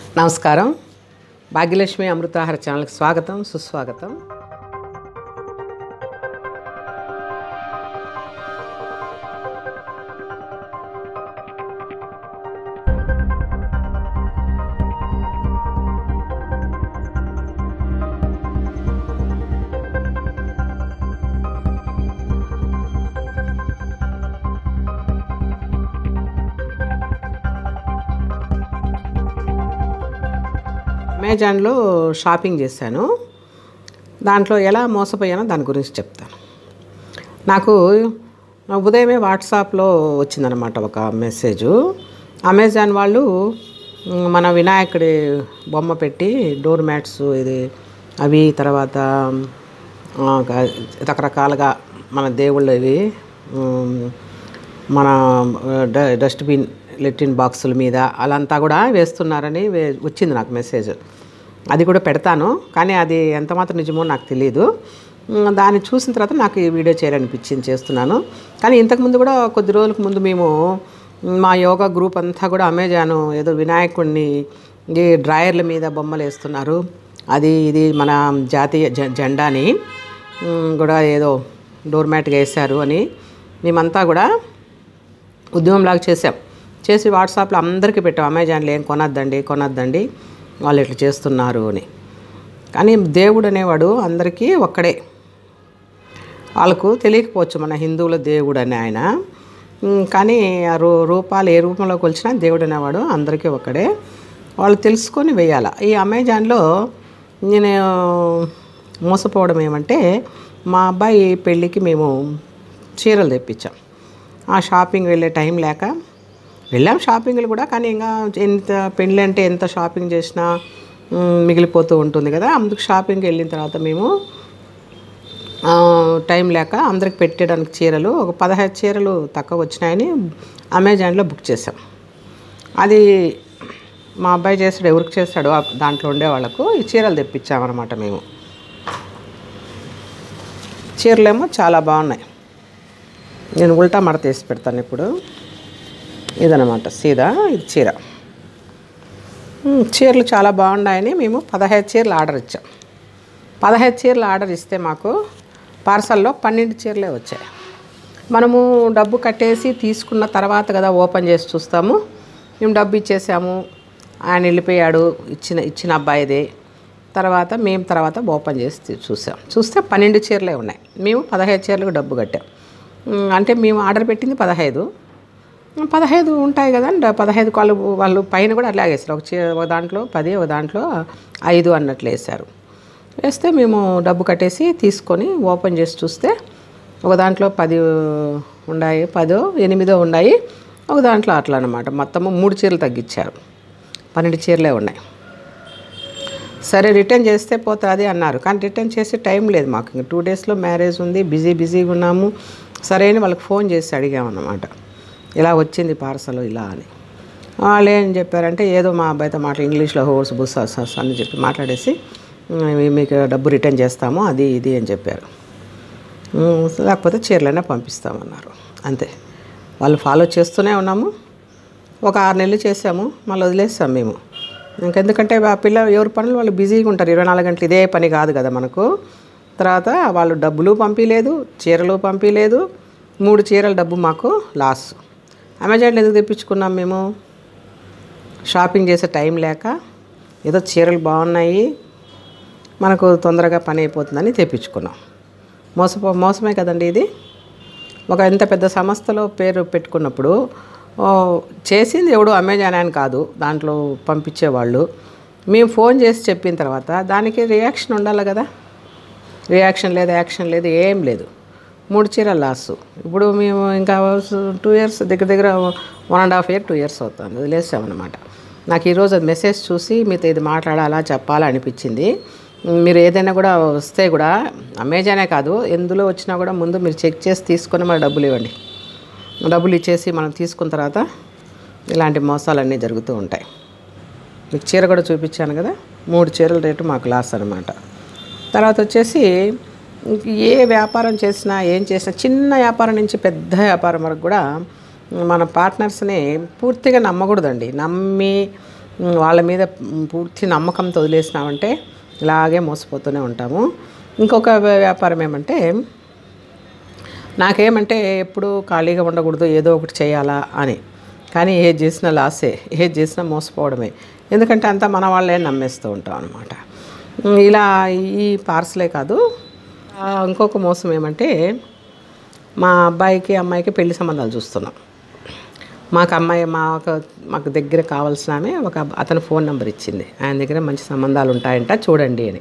నమస్కారం భాగ్యలక్ష్మి అమృతాహార ఛానల్కి స్వాగతం సుస్వాగతం అమెజాన్లో షాపింగ్ చేశాను దాంట్లో ఎలా మోసపోయానో దాని గురించి చెప్తాను నాకు ఉదయమే వాట్సాప్లో వచ్చిందనమాట ఒక మెసేజు అమెజాన్ వాళ్ళు మ్, మన వినాయకుడి బొమ్మ పెట్టి డోర్ మ్యాట్స్ ఇది అవి తర్వాత ఆ, గ- రకరకాలుగా మన దేవుళ్ళవి మ్, మన డ- డస్ట్బిన్ లెట్రిన్ బాక్సుల మీద అలంతా కూడా వేస్తున్నారని వే- వచ్చింది నాకు మెసేజ్ అది కూడా పెడతాను కానీ అది ఎంత మాత్రం నిజమో నాకు తెలియదు ఉమ్, దాన్ని చూసిన తర్వాత నాకు ఈ వీడియో చేయాలనిపించింది చేస్తున్నాను కానీ ఇంతకుముందు కూడా కొద్ది రోజులకు ముందు మేము ఉమ్, మా యోగా గ్రూప్ అంతా కూడా అమెజాన్ ఏదో వినాయకుడిని ఈ డ్రాయర్ల మీద బొమ్మలు వేస్తున్నారు అది ఇది మన జాతీయ జ- జెండాని ఉమ్, కూడా ఏదో డోర్ మ్యాట్గా వేశారు అని మేమంతా కూడా ఉద్యమంలాగా చేసాం చేసి వాట్సాప్లో అందరికీ పెట్టాం అమెజాన్లో ఏం కొనొద్దండి కొనొద్దండి వాళ్ళు ఇట్లా చేస్తున్నారు అని కానీ దేవుడు అనేవాడు అందరికీ ఒక్కడే వాళ్ళకు తెలియకపోవచ్చు మన హిందువుల దేవుడు అని ఆయన ఉమ్, కానీ ఆ రూ రూపాలు ఏ రూపంలో కొలిచినా దేవుడు అనేవాడు అందరికీ ఒక్కడే వాళ్ళు తెలుసుకొని వేయాల ఈ అమెజాన్లో నేను మోసపోవడం ఏమంటే మా అబ్బాయి పెళ్ళికి మేము చీరలు తెప్పించాం ఆ షాపింగ్ వెళ్ళే టైం లేక వెళ్ళాం షాపింగ్లు కూడా కానీ ఇంకా ఎంత పెళ్ళి అంటే ఎంత షాపింగ్ చేసినా ఉమ్, మిగిలిపోతూ ఉంటుంది కదా అందుకు షాపింగ్కి వెళ్ళిన తర్వాత మేము ఆ, టైం లేక అందరికి పెట్టడానికి చీరలు ఒక పదహైదు చీరలు తక్కువ వచ్చినాయని అమెజాన్లో బుక్ చేసాం అది మా అబ్బాయి చేస్తాడు ఎవరికి చేస్తాడో ఆ దాంట్లో ఉండే వాళ్ళకు ఈ చీరలు తెప్పించామన్నమాట మేము చీరలేమో చాలా బాగున్నాయి నేను ఉల్టా మడత వేసి పెడతాను ఇప్పుడు ఇదనమాట సీదా ఇది చీర ఉమ్, చీరలు చాలా బాగున్నాయని మేము పదహైదు చీరలు ఆర్డర్ ఇచ్చాం పదహైదు చీరలు ఆర్డర్ ఇస్తే మాకు పార్సల్లో పన్నెండు చీరలే వచ్చాయి మనము డబ్బు కట్టేసి తీసుకున్న తర్వాత కదా ఓపెన్ చేసి చూస్తాము మేము డబ్బు ఇచ్చేసాము ఆయన వెళ్ళిపోయాడు ఇచ్చిన ఇచ్చిన అబ్బాయిదే తర్వాత మేము తర్వాత ఓపెన్ చేసి తీ- చూసాం చూస్తే పన్నెండు చీరలే ఉన్నాయి మేము పదహైదు చీరలకు డబ్బు కట్టాం ఉమ్, అంటే మేము ఆర్డర్ పెట్టింది పదహైదు పదహైదు ఉంటాయి కదా డ- పదహైదు వాళ్ళు వాళ్ళు పైన కూడా అట్లా వేస్తారు ఒక చీ ఒక దాంట్లో పది ఒక దాంట్లో ఐదు అన్నట్లు వేశారు వేస్తే మేము డబ్బు కట్టేసి తీసుకొని ఓపెన్ చేసి చూస్తే ఒక దాంట్లో పది ఉన్నాయి పదో ఎనిమిదో ఉన్నాయి ఒక దాంట్లో అట్లా అనమాట మొత్తము మూడు చీరలు తగ్గించారు పన్నెండు చీరలే ఉన్నాయి సరే రిటర్న్ చేస్తే పోతుంది అన్నారు కానీ రిటర్న్ చేసే టైం లేదు మాకు ఇంకా టూ డేస్లో మ్యారేజ్ ఉంది బిజీ బిజీగా ఉన్నాము సరే అని వాళ్ళకి ఫోన్ చేసి అడిగామన్నమాట ఇలా వచ్చింది పార్సల్ ఇలా అని వాళ్ళు ఏం చెప్పారంటే ఏదో మా అబ్బాయితో మాట ఇంగ్లీష్లో హోర్స్ బుస్ సస్ అని చెప్పి మాట్లాడేసి "ఉమ్, మీకు డబ్బు రిటర్న్ చేస్తాము అది ఇది అని చెప్పారు "ఉమ్, లేకపోతే చీరలైనా పంపిస్తామన్నారు అంతే వాళ్ళు ఫాలో చేస్తూనే ఉన్నాము ఒక ఆరు నెలలు చేసాము మళ్ళీ వదిలేస్తాం మేము ఇంకెందుకంటే ఆ పిల్ల ఎవరి పనులు వాళ్ళు బిజీగా ఉంటారు ఇరవై నాలుగు గంటలు ఇదే పని కాదు కదా మనకు తర్వాత వాళ్ళు డబ్బులు పంపించలేదు చీరలు పంపించలేదు మూడు చీరల డబ్బు మాకు లాస్ అమెజాన్లో ఎందుకు తెప్పించుకున్నాం మేము షాపింగ్ చేసే టైం లేక ఏదో చీరలు బాగున్నాయి మనకు తొందరగా పని అయిపోతుందని తెప్పించుకున్నాం మోసపో మోసమే కదండి ఇది ఒక ఇంత పెద్ద సంస్థలో పేరు పెట్టుకున్నప్పుడు ఓ, చేసింది ఎవడు అమెజాన్ అని కాదు దాంట్లో పంపించేవాళ్ళు మేము ఫోన్ చేసి చెప్పిన తర్వాత దానికి రియాక్షన్ ఉండాలి కదా రియాక్షన్ లేదు యాక్షన్ లేదు ఏం లేదు మూడు చీరలు లాస్ ఇప్పుడు మేము ఇంకా టూ ఇయర్స్ దగ్గర దగ్గర one and half year two years అవుతుంది వదిలేసామన్నమాట నాకు ఈరోజు అది మెసేజ్ చూసి మీతో ఇది మాట్లాడాలా చెప్పాలా అనిపించింది మీరు ఏదైనా కూడా వస్తే కూడా అమెజానే కాదు ఎందులో వచ్చినా కూడా ముందు మీరు చెక్ చేసి తీసుకొని మన డబ్బులు ఇవ్వండి డబ్బులు ఇచ్చేసి మనం తీసుకున్న తర్వాత ఇలాంటి మోసాలన్నీ జరుగుతూ ఉంటాయి మీకు చీర కూడా చూపించాను కదా మూడు చీరల రేటు మాకు లాస్ అనమాట తర్వాత వచ్చేసి ఇంక ఏ వ్యాపారం చేసినా ఏం చేసినా చిన్న వ్యాపారం నుంచి పెద్ద వ్యాపారం వరకు కూడా మన పార్ట్నర్స్ని పూర్తిగా నమ్మకూడదండి నమ్మి ఉమ్, వాళ్ళ మీద ఉమ్, పూర్తి నమ్మకంతో వదిలేసినామంటే ఇలాగే మోసపోతూనే ఉంటాము ఇంకొక వ్య- వ్యాపారం ఏమంటే నాకేమంటే ఎప్పుడు ఖాళీగా ఉండకూడదు ఏదో ఒకటి చేయాలా అని కానీ ఏది చేసినా లాసే ఏది చేసినా మోసపోవడమే ఎందుకంటే అంతా మన వాళ్ళే నమ్మేస్తూ ఉంటాం అనమాట ఇలా ఈ పార్సలే కాదు ఆ, ఇంకొక మోసం ఏమంటే మా అబ్బాయికి అమ్మాయికి పెళ్లి సంబంధాలు చూస్తున్నాం మాకు అమ్మాయి మాకు మాకు దగ్గర కావాల్సిన ఆమె ఒక అబ్బ- అతను ఫోన్ నెంబర్ ఇచ్చింది ఆయన దగ్గర మంచి సంబంధాలు ఉంటాయంట చూడండి అని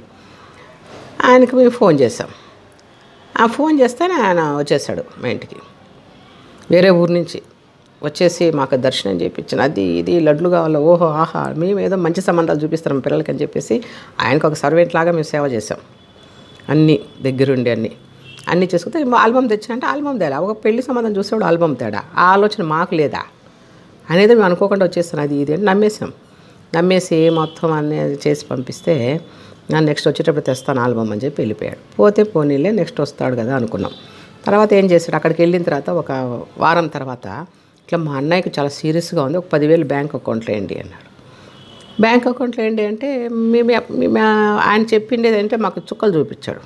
ఆయనకి మేము ఫోన్ చేసాం ఆ ఫోన్ చేస్తేనే ఆయన వచ్చేసాడు మా ఇంటికి వేరే ఊరు నుంచి వచ్చేసి మాకు దర్శనం చేయించాను అది ఇది లడ్లు కావాలి ఓహో ఆహా మేము ఏదో మంచి సంబంధాలు చూపిస్తాం పిల్లలకి అని చెప్పేసి ఆయనకు ఒక సర్వెంట్ లాగా మేము సేవ చేసాం అన్నీ దగ్గరుండి అన్నీ అన్నీ చేసుకుంటే ఆల్బమ్ తెచ్చానంటే ఆల్బమ్ తేడా ఒక పెళ్లి సంబంధం చూసేవాడు ఆల్బమ్ తేడా ఆ ఆలోచన మాకు లేదా అనేది మేము అనుకోకుండా వచ్చేస్తాను అది ఇది అని నమ్మేసాం నమ్మేసి మొత్తం అనేది చేసి పంపిస్తే నేను నెక్స్ట్ వచ్చేటప్పుడు తెస్తాను ఆల్బమ్ అని చెప్పి వెళ్ళిపోయాడు పోతే పోనీలే నెక్స్ట్ వస్తాడు కదా అనుకున్నాం తర్వాత ఏం చేశాడు అక్కడికి వెళ్ళిన తర్వాత ఒక వారం తర్వాత ఇట్లా మా అన్నయ్యకి చాలా సీరియస్గా ఉంది ఒక పదివేలు బ్యాంక్ అకౌంట్లో వేయండి అన్నాడు బ్యాంక్ అకౌంట్లో ఏంటి అంటే మేము మేము ఆయన చెప్పిండేది అంటే మాకు చుక్కలు చూపించాడు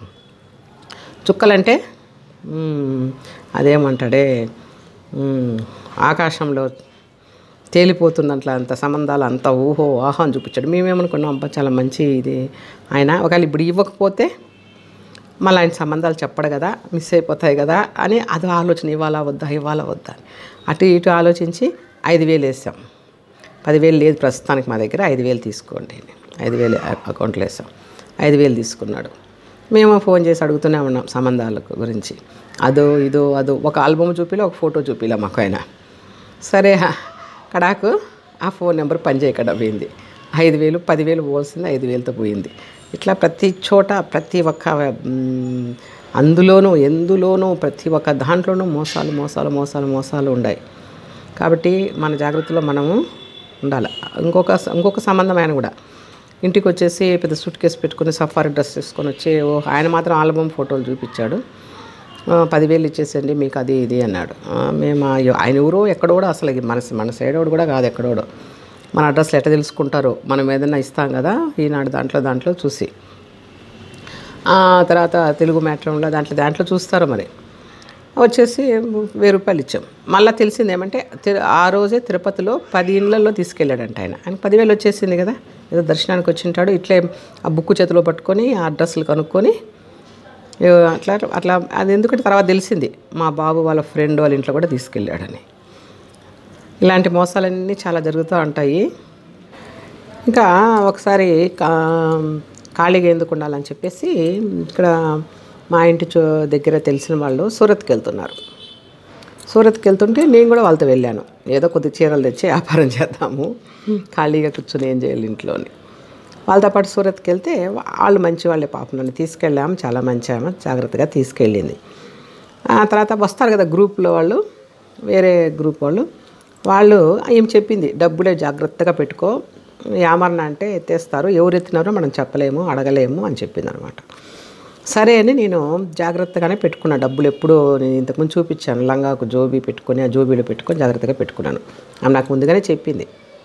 చుక్కలంటే మ్మ్, అదేమంటాడే మ్మ్, ఆకాశంలో తేలిపోతున్నట్ల అంత సంబంధాలు అంత ఊహో ఆహా అని చూపించాడు మేమేమనుకున్నాం అబ్బా చాలా మంచి ఇది ఆయన ఒకవేళ ఇప్పుడు ఇవ్వకపోతే మళ్ళీ ఆయన సంబంధాలు చెప్పడు కదా మిస్ అయిపోతాయి కదా అని అది ఆలోచన ఇవ్వాలా వద్దా ఇవ్వాలా వద్దా అని అటు ఇటు ఆలోచించి ఐదు వేలు వేసాం పదివేలు లేదు ప్రస్తుతానికి మా దగ్గర ఐదు వేలు తీసుకోండి అని. ఐదు వేలు అకౌంట్లో వేసాం ఐదు వేలు తీసుకున్నాడు మేము ఫోన్ చేసి అడుగుతూనే ఉన్నాం సంబంధాల గురించి అదో ఇదో అదో ఒక ఆల్బమ్ చూపిలే ఒక ఫోటో చూపిలే మాకు ఆయన సరే కడాకు ఆ ఫోన్ నెంబర్ పనిచేయకుండా పోయింది ఐదు వేలు పదివేలు పోవాల్సింది ఐదు వేలతో పోయింది ఇట్లా ప్రతి చోట ప్రతి ఒక్క మ్, అందులోనూ ఎందులోనూ ప్రతి ఒక్క దాంట్లోనూ మోసాలు మోసాలు మోసాలు మోసాలు ఉన్నాయి కాబట్టి మన జాగ్రత్తలో మనము ఉండాలి ఇంకొక ఇంకొక సంబంధం ఆయన కూడా ఇంటికి వచ్చేసి పెద్ద సూట్ కేసు పెట్టుకుని సఫారీ డ్రెస్ తీసుకొని వచ్చి ఓ ఆయన మాత్రం ఆల్బమ్ ఫోటోలు చూపించాడు ఆ, పదివేలు ఇచ్చేసండి మీకు అది ఇది అన్నాడు ఆ, మేము అయ్యో ఆయన ఊరు ఎక్కడో కూడా అసలు ఇది మన మన సైడ్ వాడు కూడా కాదు ఎక్కడోడో మన అడ్రస్లు ఎట్లా తెలుసుకుంటారో మనం ఏదైనా ఇస్తాం కదా ఈనాడు దాంట్లో దాంట్లో చూసి ఆ తర్వాత తెలుగు మ్యాట్రంలో దాంట్లో దాంట్లో చూస్తారు మరి వచ్చేసి వెయ్యి రూపాయలు ఇచ్చాం మళ్ళీ తెలిసింది ఏమంటే తి- ఆ రోజే తిరుపతిలో పది ఇళ్ళల్లో తీసుకెళ్ళాడంట ఆయన ఆయన పదివేలు వచ్చేసింది కదా ఏదో దర్శనానికి వచ్చింటాడు ఇట్లే ఆ బుక్కు చేతిలో పట్టుకొని ఆ అడ్రస్లు కనుక్కొని ఏ- అట్లా అట్లా అది ఎందుకంటే తర్వాత తెలిసింది మా బాబు వాళ్ళ ఫ్రెండ్ వాళ్ళ ఇంట్లో కూడా తీసుకెళ్ళాడని ఇలాంటి మోసాలన్నీ చాలా జరుగుతూ ఉంటాయి ఇంకా ఒకసారి కా- ఖాళీగా ఎందుకు ఉండాలని చెప్పేసి ఇక్కడ మా ఇంటి చో దగ్గర తెలిసిన వాళ్ళు సూరత్కి వెళ్తున్నారు సూరత్కి వెళ్తుంటే నేను కూడా వాళ్ళతో వెళ్ళాను ఏదో కొద్ది చీరలు తెచ్చి వ్యాపారం చేద్దాము ఖాళీగా కూర్చొని ఏం చేయాలి ఇంట్లోని వాళ్ళతో పాటు సూరత్కి వెళ్తే వాళ్ళు మంచి వాళ్ళే పాపం నన్ను తీసుకెళ్ళాము చాలా మంచి ఆమె జాగ్రత్తగా తీసుకెళ్ళింది ఆ తర్వాత వస్తారు కదా గ్రూప్లో వాళ్ళు వేరే గ్రూప్ వాళ్ళు వాళ్ళు ఏం చెప్పింది డబ్బులే జాగ్రత్తగా పెట్టుకో యామరణ అంటే ఎత్తేస్తారు ఎవరు ఎత్తినారో మనం చెప్పలేము అడగలేము అని చెప్పింది అనమాట సరే అని నేను జాగ్రత్తగానే పెట్టుకున్నా డబ్బులు ఎప్పుడూ నేను ఇంతకుముందు చూపించాను లంగాకు జోబీ పెట్టుకొని ఆ జోబీలో పెట్టుకొని జాగ్రత్తగా పెట్టుకున్నాను ఆమె నాకు ముందుగానే చెప్పింది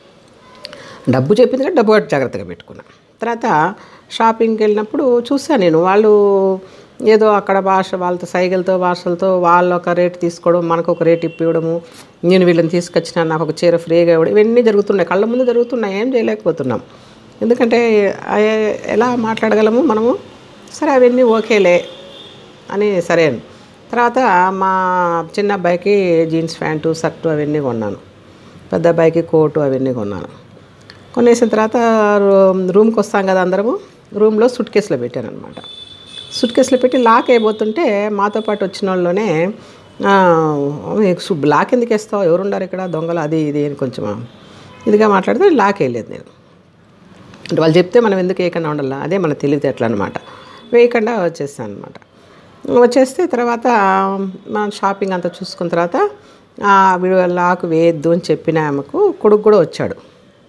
డబ్బు చెప్పింది కానీ డబ్బు జాగ్రత్తగా పెట్టుకున్నా తర్వాత షాపింగ్కి వెళ్ళినప్పుడు చూసాను నేను వాళ్ళు ఏదో అక్కడ భాష వాళ్ళతో సైగలతో భాషలతో వాళ్ళు ఒక రేట్ తీసుకోవడం మనకు ఒక రేట్ ఇప్పివ్వడము నేను వీళ్ళని తీసుకొచ్చిన నాకు ఒక చీర ఫ్రీగా ఇవ్వడం ఇవన్నీ జరుగుతున్నాయి కళ్ళ ముందు జరుగుతున్నాయి ఏం చేయలేకపోతున్నాం ఎందుకంటే ఆ- ఎలా మాట్లాడగలము మనము సరే అవన్నీ ఓకేలే అని సరే అని. తర్వాత మా చిన్న అబ్బాయికి జీన్స్ ప్యాంటు షర్టు అవన్నీ కొన్నాను పెద్ద అబ్బాయికి కోటు అవన్నీ కొన్నాను కొనేసిన తర్వాత రూ- రూమ్కి వస్తాం కదా అందరము రూమ్లో సుట్ కేసులో పెట్టాను అనమాట సుట్ కేసులో పెట్టి లాక్ అయిపోతుంటే మాతో పాటు వచ్చిన వాళ్ళలోనే "ఆ, మీకు సు- లాక్ ఎందుకు వేస్తావు ఎవరున్నారు ఇక్కడ దొంగలు అది ఇది అని కొంచెం ఇదిగా మాట్లాడితే లాక్ వేయలేదు నేను అంటే వాళ్ళు చెప్తే మనం ఎందుకు వేయకుండా ఉండాలి అదే మన తెలివితేటలు అనమాట వేయకుండా వచ్చేస్తాను అనమాట వచ్చేస్తే తర్వాత మన షాపింగ్ అంతా చూసుకున్న తర్వాత ఆ, వీడు లాక్ వేయద్దు అని చెప్పిన ఆమెకు కొడుకు కూడా వచ్చాడు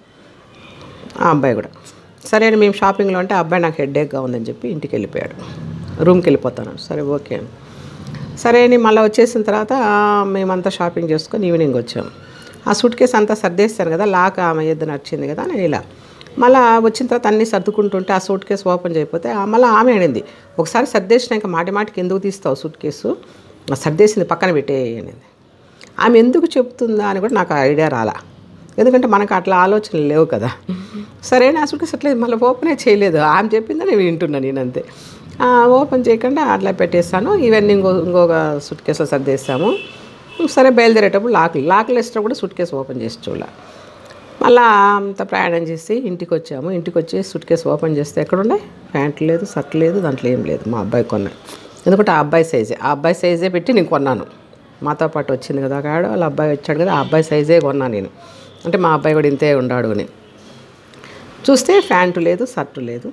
ఆ అబ్బాయి కూడా సరే అని మేము షాపింగ్లో అంటే ఆ అబ్బాయి నాకు హెడ్ఏక్గా ఉందని చెప్పి ఇంటికి వెళ్ళిపోయాడు రూమ్కి వెళ్ళిపోతాను సరే ఓకే అని సరే అని మళ్ళీ వచ్చేసిన తర్వాత ఆ, మేమంతా షాపింగ్ చేసుకొని ఈవినింగ్ వచ్చాము ఆ సూట్ కేసు అంతా సర్దేస్తాను కదా లాక్ ఆమె ఎద్దున వచ్చింది కదా నేను ఇలా మళ్ళీ వచ్చిన తర్వాత అన్నీ సర్దుకుంటుంటే ఆ సూట్ కేసు ఓపెన్ చేయకపోతే ఆ మళ్ళీ ఆమె అనింది ఒకసారి సర్దేసినాక మాటి మాటికి ఎందుకు తీస్తావు సూట్ కేసు ఆ సర్దేసింది పక్కన పెట్టేయనింది ఆమె ఎందుకు చెప్తుందా అని కూడా నాకు ఐడియా రాలా ఎందుకంటే మనకు అట్లా ఆలోచనలు లేవు కదా సరే నా సూట్ కేసు అట్లేదు మళ్ళీ ఓపెనే చేయలేదు ఆమె చెప్పిందని నేను వింటున్నా నేను అంతే ఆ, ఓపెన్ చేయకుండా అట్లా పెట్టేస్తాను ఇవన్నీ ఇంకో ఇంకొక సూట్ కేసులో సర్దేస్తాము సరే బయలుదేరేటప్పుడు లాక్లు లాక్లు వేసినప్పుడు కూడా సూట్ కేసు ఓపెన్ చేసి చూడాలి మళ్ళా అంత ప్రయాణం చేసి ఇంటికి వచ్చాము ఇంటికి వచ్చి సూట్ కేసు ఓపెన్ చేస్తే ఎక్కడున్నాయి ప్యాంట్ లేదు షర్ట్ లేదు దాంట్లో ఏం లేదు మా అబ్బాయి కొన్నాయి ఎందుకంటే ఆ అబ్బాయి సైజే ఆ అబ్బాయి సైజే పెట్టి నేను కొన్నాను మాతో పాటు వచ్చింది కదా కాడ వాళ్ళ అబ్బాయి వచ్చాడు కదా ఆ అబ్బాయి సైజే కొన్నాను నేను అంటే మా అబ్బాయి కూడా ఇంతే ఉన్నాడు అని చూస్తే ప్యాంటు లేదు షర్టు లేదు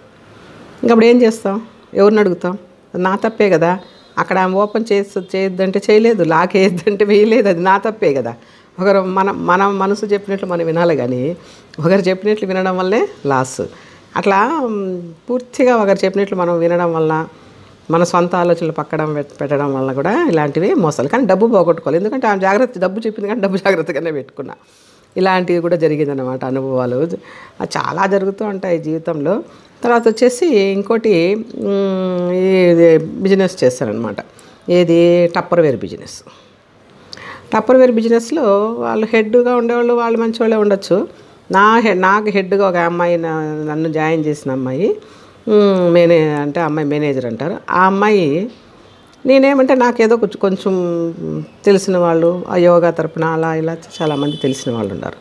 ఇంకా అప్పుడు ఏం చేస్తాం ఎవరిని అడుగుతాం అది నా తప్పే కదా అక్కడ ఆమె ఓపెన్ చేసి చేయొద్దంటే చేయలేదు లాక్ వేయొద్దంటే వేయలేదు అది నా తప్పే కదా ఒకరు మన మన మనసు చెప్పినట్లు మనం వినాలి కానీ ఒకరు చెప్పినట్లు వినడం వల్లే లాస్ అట్లా మ్, పూర్తిగా ఒకరు చెప్పినట్లు మనం వినడం వల్ల మన సొంత ఆలోచనలు పక్కడం పెట్- పెట్టడం వల్ల కూడా ఇలాంటివి మోసాలు కానీ డబ్బు పోగొట్టుకోవాలి ఎందుకంటే ఆమె జాగ్రత్త డబ్బు చెప్పింది కానీ డబ్బు జాగ్రత్తగానే పెట్టుకున్నా ఇలాంటివి కూడా జరిగిందన్నమాట అనుభవాలు అది చాలా జరుగుతూ ఉంటాయి జీవితంలో తర్వాత వచ్చేసి ఇంకోటి మ్, ఇది బిజినెస్ చేస్తారనమాట ఏది టప్పర్వేర్ బిజినెస్ టప్పర్వేర్ బిజినెస్లో వాళ్ళు హెడ్గా ఉండేవాళ్ళు వాళ్ళు మంచి వాళ్ళే ఉండొచ్చు నా హెడ్ నాకు హెడ్గా ఒక అమ్మాయి నా- నన్ను జాయిన్ చేసిన అమ్మాయి మ్, మేనే అంటే ఆ అమ్మాయి మేనేజర్ అంటారు ఆ అమ్మాయి నేనేమంటే నాకేదో కొంచెం కొంచెం తెలిసిన వాళ్ళు ఆ యోగా తరపున అలా ఇలా చాలామంది తెలిసిన వాళ్ళు ఉన్నారు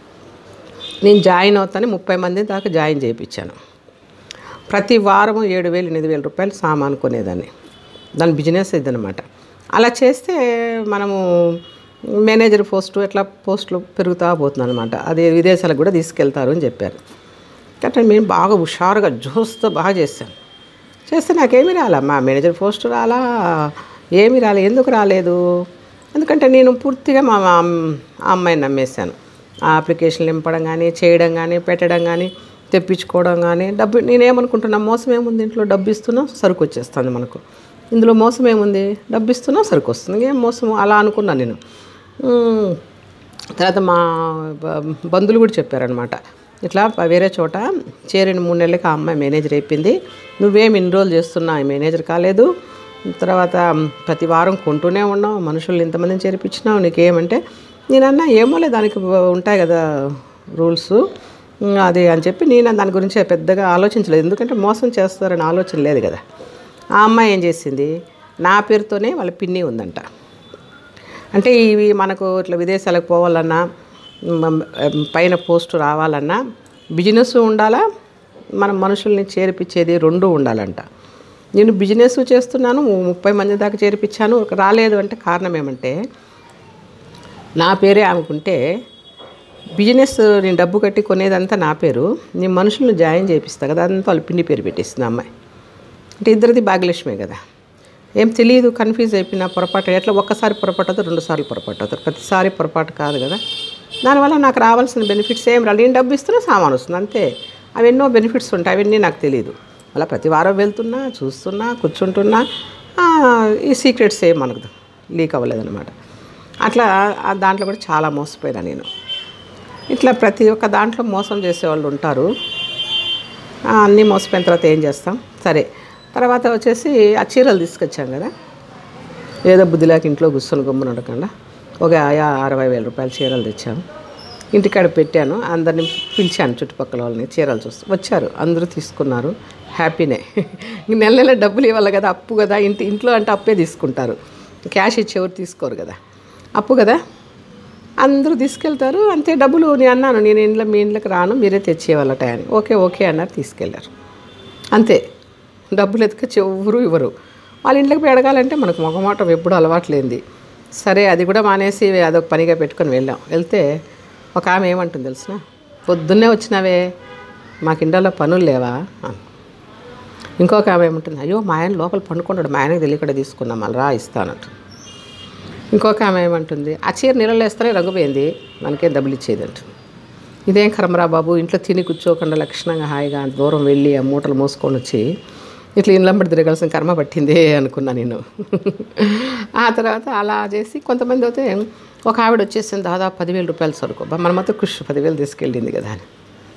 నేను జాయిన్ అవుతాను ముప్పై మంది దాకా జాయిన్ చేయించాను ప్రతి వారం ఏడు వేలు ఎనిమిది వేల రూపాయలు సామాను కొనేదాన్ని దాని బిజినెస్ ఇదనమాట అలా చేస్తే మనము మేనేజర్ పోస్టు ఎట్లా పోస్టులు పెరుగుతూ పోతుంది అనమాట అది విదేశాలకు కూడా తీసుకెళ్తారు అని చెప్పారు కాబట్టి మేము బాగా హుషారుగా జోస్తో బాగా చేశాను చేస్తే నాకేమీ రాలా మా మేనేజర్ పోస్ట్ రాలా ఏమీ రాలే ఎందుకు రాలేదు ఎందుకంటే నేను పూర్తిగా మా మా అమ్- ఆ అమ్మాయిని నమ్మేశాను ఆ అప్లికేషన్లు నింపడం కానీ చేయడం కానీ పెట్టడం కానీ తెప్పించుకోవడం కానీ డబ్బు నేనేమనుకుంటున్నా మోసం ఏముంది ఇంట్లో డబ్బు ఇస్తున్నాం సరుకు వచ్చేస్తుంది మనకు ఇందులో మోసం ఏముంది డబ్బు ఇస్తున్నాం సరుకు వస్తుంది ఏం మోసం అలా అనుకున్నాను నేను ఉమ్, తర్వాత మా బ- బంధువులు కూడా చెప్పారనమాట ఇట్లా ప- వేరే చోట చేరిన మూడు నెలలకి ఆ అమ్మాయి మేనేజర్ అయిపోయింది నువ్వేం ఇన్ని రోజులు చేస్తున్నా ఈ మేనేజర్ కాలేదు తర్వాత ప్రతి వారం కొంటూనే ఉన్నావు మనుషులు ఇంతమందిని చేర్పించినావు నీకేమంటే నేనన్నా ఏమోలే దానికి ఉంటాయి కదా రూల్స్ అది అని చెప్పి నేను దాని గురించి పెద్దగా ఆలోచించలేదు ఎందుకంటే మోసం చేస్తారని ఆలోచన లేదు కదా ఆ అమ్మాయి ఏం చేసింది నా పేరుతోనే వాళ్ళ పిన్ని ఉందంట అంటే ఇవి మనకు ఇట్లా విదేశాలకు పోవాలన్నా మ- పైన పోస్టు రావాలన్నా బిజినెస్ ఉండాలా మనం మనుషుల్ని చేర్పించేది రెండు ఉండాలంట నేను బిజినెస్ చేస్తున్నాను ముప్పై మంది దాకా చేర్పించాను రాలేదు అంటే కారణం ఏమంటే నా పేరే ఆమెకుంటే బిజినెస్ నేను డబ్బు కట్టి కొనేదంతా నా పేరు నేను మనుషులను జాయిన్ చేపిస్తా కదా అదంతా వాళ్ళ పిన్ని పేరు పెట్టేస్తుంది ఆ అమ్మాయి అంటే ఇద్దరిది భాగ్యలక్ష్మే కదా ఏం తెలియదు కన్ఫ్యూజ్ అయిపోయిన పొరపాటు ఎట్లా ఒక్కసారి పొరపాటు అవుతుంది రెండు సార్లు పొరపాటు అవుతుంది ప్రతిసారి పొరపాటు కాదు కదా దానివల్ల నాకు రావాల్సిన బెనిఫిట్స్ ఏం రాలి నేను డబ్బు ఇస్తున్నా సామాన్ వస్తుంది అంతే అవి ఎన్నో బెనిఫిట్స్ ఉంటాయి అవన్నీ నాకు తెలియదు అలా ప్రతి వారం వెళ్తున్నా చూస్తున్నా కూర్చుంటున్నా ఆ, ఈ సీక్రెట్స్ ఏం మనకు లీక్ అవ్వలేదన్నమాట అట్లా ఆ దాంట్లో కూడా చాలా మోసపోయినా నేను ఇట్లా ప్రతి ఒక్క దాంట్లో మోసం చేసేవాళ్ళు ఉంటారు ఆ, అన్నీ మోసపోయిన తర్వాత ఏం చేస్తాం సరే తర్వాత వచ్చేసి ఆ చీరలు తీసుకొచ్చాం కదా ఏదో బుద్ధిలాకి ఇంట్లో కూర్చొని గమ్మున ఉండకుండా ఒక యా- అరవై వేల రూపాయల చీరలు తెచ్చాము ఇంటికాడ పెట్టాను అందరిని పిలిచాను చుట్టుపక్కల వాళ్ళని చీరలు చూస్తూ వచ్చారు అందరూ తీసుకున్నారు హ్యాపీనే ఇంక నెల నెల డబ్బులు ఇవ్వాలి కదా అప్పు కదా ఇంటి ఇంట్లో అంటే అప్పే తీసుకుంటారు క్యాష్ ఇచ్చి ఎవరు తీసుకోరు కదా అప్పు కదా అందరూ తీసుకెళ్తారు అంతే డబ్బులు నేను అన్నాను నేను ఇంట్లో మీ ఇంట్లోకి రాను మీరే తెచ్చేవాళ్ళట అని ఓకే ఓకే అన్నారు తీసుకెళ్ళారు అంతే డబ్బులు ఎత్తుకొచ్చి ఎవరు ఇవ్వరు వాళ్ళ ఇంట్లోకి పోయి అడగాలంటే మనకు మొగమాటం ఎప్పుడు అలవాట్లేంది సరే అది కూడా మానేసి అదొక పనిగా పెట్టుకొని వెళ్ళాం వెళ్తే ఒక ఆమె ఏమంటుంది తెలిసిన పొద్దున్నే వచ్చినావే మాకు ఇండలో పనులు లేవా అని ఇంకొక ఆమె ఏమంటుంది అయ్యో మా ఆయన లోపల పండుకుంటాడు మా ఆయనకి తెలియకుండా తీసుకున్నాం మళ్ళీ రా ఇస్తానంటు ఇంకొక ఆమె ఏమంటుంది ఆ చీర నీళ్ళలో వేస్తేనే రంగు పోయింది మనకేం డబ్బులు ఇచ్చేది అంటుంది ఇదేం కర్మరా బాబు ఇంట్లో తిని కూర్చోకుండా లక్షణంగా హాయిగా అంత దూరం వెళ్ళి ఆ మూటలు మోసుకొని వచ్చి ఇట్లా ఇళ్ళంబడి తిరగాల్సిన కర్మ పట్టిందే అనుకున్నా నేను ఆ తర్వాత అలా చేసి కొంతమంది అయితే ఒక ఆవిడ వచ్చేసింది దాదాపు పదివేల రూపాయల సరుకు అబ్బా, మన మొత్తం కృషి పదివేలు తీసుకెళ్ళింది కదా అని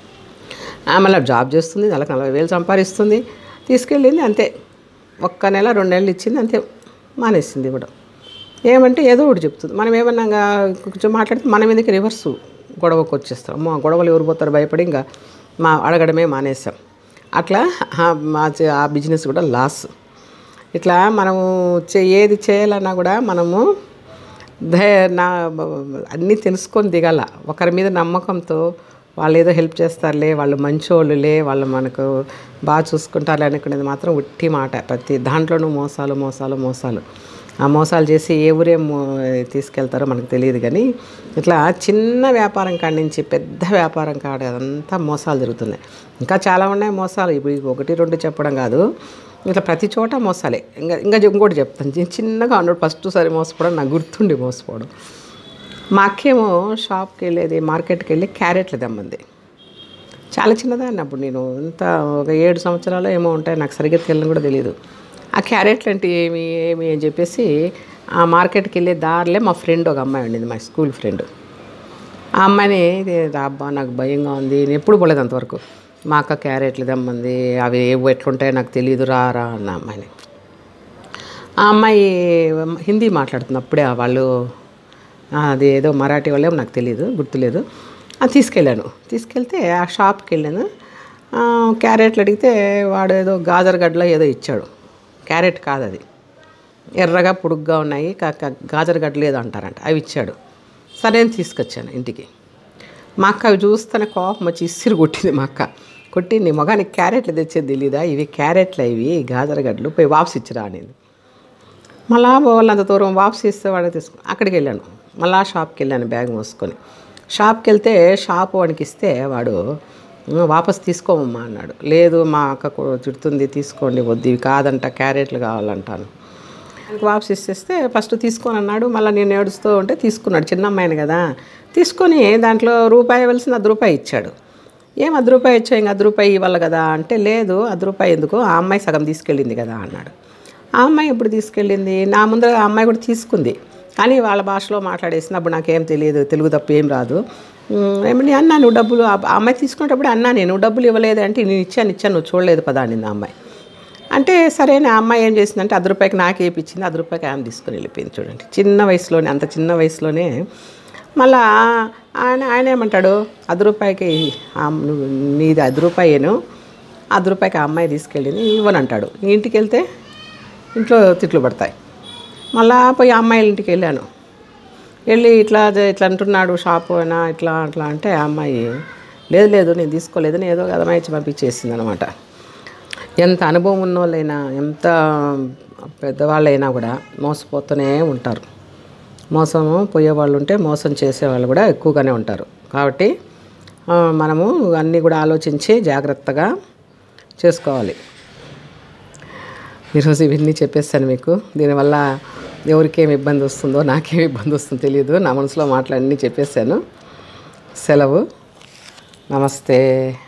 ఆమె అలా జాబ్ చేస్తుంది నెలకు నలభై వేలు సంపాదిస్తుంది తీసుకెళ్ళింది అంతే ఒక్క నెల రెండు నెలలు ఇచ్చింది అంతే మానేసింది ఇవ్వడం ఏమంటే ఏదో ఒకటి చెప్తుంది మనం ఏమన్నా ఇంకా కొంచెం మాట్లాడితే మనం ఎందుకు రివర్స్ గొడవకు వచ్చేస్తాం అమ్మో ఆ గొడవలు ఎవరు పోతారు భయపడి ఇంకా మా అడగడమే మానేసాం అట్లా ఆ మా చే- ఆ బిజినెస్ కూడా లాస్ ఇట్లా మనము చే ఏది చేయాలన్నా కూడా మనము ధై నా అన్నీ తెలుసుకొని దిగాల ఒకరి మీద నమ్మకంతో వాళ్ళు ఏదో హెల్ప్ చేస్తారులే వాళ్ళు మంచోళ్ళులే వాళ్ళు మనకు బాగా చూసుకుంటారులే అనుకునేది మాత్రం ఉట్టి మాట ప్రతి దాంట్లోనూ మోసాలు మోసాలు మోసాలు ఆ మోసాలు చేసి ఏ ఊరే మో- తీసుకెళ్తారో మనకు తెలియదు కానీ ఇట్లా చిన్న వ్యాపారం కాడి నుంచి పెద్ద వ్యాపారం కాడ అదంతా మోసాలు జరుగుతున్నాయి ఇంకా చాలా ఉన్నాయి మోసాలు ఇప్పుడు ఇవి ఒకటి రెండు చెప్పడం కాదు ఇట్లా ప్రతి చోట మోసాలే ఇంకా ఇంకా ఇంకోటి చెప్తాను చిన్న- చిన్నగా ఉన్నాడు ఫస్ట్ సారి మోసపోవడం నాకు గుర్తుండి మోసపోవడం మా అక్కేమో షాప్కి వెళ్ళేది మార్కెట్కి వెళ్ళి క్యారెట్లు తెమ్మంది చాలా చిన్నదాన్ని అప్పుడు నేను ఇంత ఒక ఏడు సంవత్సరాలు ఏమో ఉంటాయి నాకు సరిగ్గా తెలియని కూడా తెలియదు ఆ క్యారెట్లు అంటే ఏమి ఏమి అని చెప్పేసి ఆ మార్కెట్కి వెళ్ళే దారిలే మా ఫ్రెండ్ ఒక అమ్మాయి ఉండింది మా స్కూల్ ఫ్రెండ్ ఆ అమ్మాయిని "ఇది అబ్బా నాకు భయంగా ఉంది నేను ఎప్పుడు పోలేదు అంతవరకు మా అక్క క్యారెట్లు తెమ్మంది అవి ఏవో ఎట్లుంటాయో నాకు తెలియదు రా రా అన్న అమ్మాయిని ఆ అమ్మాయి హిందీ మాట్లాడుతుంది అప్పుడే వాళ్ళు ఆ, అది ఏదో మరాఠీ వాళ్ళేమో నాకు తెలియదు గుర్తులేదు అది తీసుకెళ్ళాను తీసుకెళ్తే ఆ షాప్కి వెళ్ళాను ఆ, క్యారెట్లు అడిగితే వాడు ఏదో గాజర్ గడ్డలో ఏదో ఇచ్చాడు క్యారెట్ కాదు అది ఎర్రగా పొడుగ్గా ఉన్నాయి కా- కా- గాజర్ గడ్డలు ఏదో అంటారంట అవి ఇచ్చాడు సరే అని తీసుకొచ్చాను ఇంటికి మా అక్క అవి చూస్తేనే కోపం వచ్చి ఇసిరి కొట్టింది మా అక్క కొట్టి నీ మొగానికి క్యారెట్లు తెచ్చేది తెలీదా ఇవి క్యారెట్లు ఇవి గాజర్ గడ్డలు పోయి వాపస్ ఇచ్చిరా అనేది మళ్ళా వాళ్ళంత దూరం వాపస్ ఇస్తే వాడిని తీసుకుని అక్కడికి వెళ్ళాను మళ్ళా షాప్కి వెళ్ళాను బ్యాగ్ మోసుకొని షాప్కి వెళ్తే షాప్ వాడికి ఇస్తే వాడు "ఉమ్, వాపస్ తీసుకోమమ్మా అన్నాడు లేదు మా అక్క కూ- తిడుతుంది తీసుకోండి వద్దు ఇవి కాదంట క్యారెట్లు కావాలంటాను ఆయనకు వాపస్ ఇచ్చేస్తే ఫస్ట్ తీసుకొని అన్నాడు మళ్ళీ నేను ఏడుస్తూ ఉంటే తీసుకున్నాడు చిన్న అమ్మాయిని కదా తీసుకొని దాంట్లో రూపాయి ఇవ్వాల్సింది అర్ధ రూపాయి ఇచ్చాడు ఏం అర్ధ రూపాయి ఇచ్చావు ఇంకా అర్ధ రూపాయి ఇవ్వాలి కదా అంటే లేదు అర్ధ రూపాయి ఎందుకు ఆ అమ్మాయి సగం తీసుకెళ్ళింది కదా అన్నాడు ఆ అమ్మాయి ఎప్పుడు తీసుకెళ్ళింది నా ముందర ఆ అమ్మాయి కూడా తీసుకుంది కానీ వాళ్ళ భాషలో మాట్లాడేసినప్పుడు నాకేం తెలియదు తెలుగు తప్ప ఏం రాదు "ఉమ్, ఏమండి అన్నా నువ్వు డబ్బులు ఆ ఆ అమ్మాయి తీసుకునేటప్పుడు అన్నా నేను డబ్బులు ఇవ్వలేదు అంటే నేను ఇచ్చాను ఇచ్చాను నువ్వు చూడలేదు పదా అనింది ఆ అమ్మాయి అంటే సరే ఆ అమ్మాయి ఏం చేసిందంటే అర్ధ రూపాయికి నాకు వేయించింది అర్ధ రూపాయికి ఆమె తీసుకుని వెళ్ళిపోయింది చూడండి చిన్న వయసులోనే అంత చిన్న వయసులోనే మళ్ళా ఆయన ఆయన ఏమంటాడు అర్ధ రూపాయికి ఆ నువ్వు నీది అర్ధ రూపాయేను అర్ధ రూపాయికి ఆ అమ్మాయి తీసుకెళ్ళింది ఇవ్వనంటాడు ఇంటికి వెళ్తే ఇంట్లో తిట్లు పడతాయి మళ్ళా పోయి ఆ అమ్మాయిల ఇంటికి వెళ్ళాను వెళ్ళి ఇట్లా జ- ఇట్లా అంటున్నాడు షాపు అయినా ఇట్లా అట్లా అంటే ఆ అమ్మాయి లేదు లేదు నేను తీసుకోలేదు నేను ఏదో అదమాయి ఇచ్చి పంపించేసింది అనమాట ఎంత అనుభవం ఉన్న వాళ్ళైనా ఎంత పెద్దవాళ్ళైనా కూడా మోసపోతూనే ఉంటారు మోసము పోయేవాళ్ళు ఉంటే మోసం చేసేవాళ్ళు కూడా ఎక్కువగానే ఉంటారు కాబట్టి ఆ, మనము అన్నీ కూడా ఆలోచించి జాగ్రత్తగా చేసుకోవాలి ఈరోజు ఇవన్నీ చెప్పేస్తాను మీకు దీనివల్ల ఎవరికేం ఇబ్బంది వస్తుందో నాకేం ఇబ్బంది వస్తుందో తెలియదు నా మనసులో మాటలన్నీ చెప్పేశాను సెలవు నమస్తే